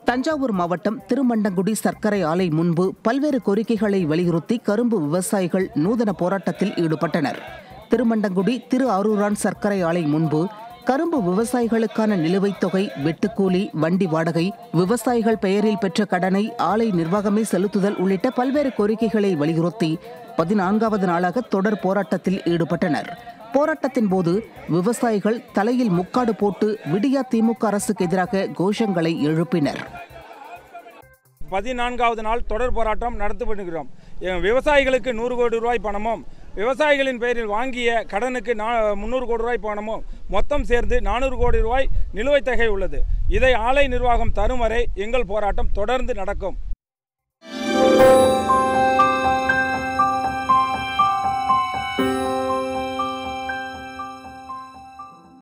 தஞ்சாவூர் மாவட்டம் திருமண்டங்குடி சர்க்கரை ஆலை முன்பு பல்வேறு கோரிக்கைகளை வலியுறுத்தி கரும்பு விவசாயிகள் நூதன போராட்டத்தில் ஈடுபட்டனர் திருமண்டங்குடி திரு ஆரூரான் சர்க்கரை ஆலை முன்பு கரும்பு விவசாயிகளுக்கான நிலுவைத் தொகை வெட்டுக்கூலி வண்டி வாடகை விவசாயிகள் பெயரில் பெற்ற கடனை ஆலை நிர்வாகமே செலுத்துதல் உள்ளிட்ட பல்வேறு கோரிக்கைகளை வலியுறுத்தி பதினான்காவது நாளாக தொடர் போராட்டத்தில் ஈடுபட்டனர் போராட்டத்தின் போது விவசாயிகள் தலையில் முக்காடு போட்டு விடியா திமுக அரசுக்கு எதிராக கோஷங்களை எழுப்பினர் பதினான்காவது நாள் தொடர் போராட்டம் நடத்தப்படுகிறோம் எ- விவசாயிகளுக்கு நூறு கோடி ரூபாய் பணமும் விவசாயிகளின் பெயரில் வாங்கிய கடனுக்கு நா முந்நூறு கோடி ரூபாய் பணமும் மொத்தம் சேர்ந்து நானூறு கோடி ரூபாய் நிலுவைத் தொகை உள்ளது இதை ஆலை நிர்வாகம் தரும் வரை எங்கள் போராட்டம் தொடர்ந்து நடக்கும்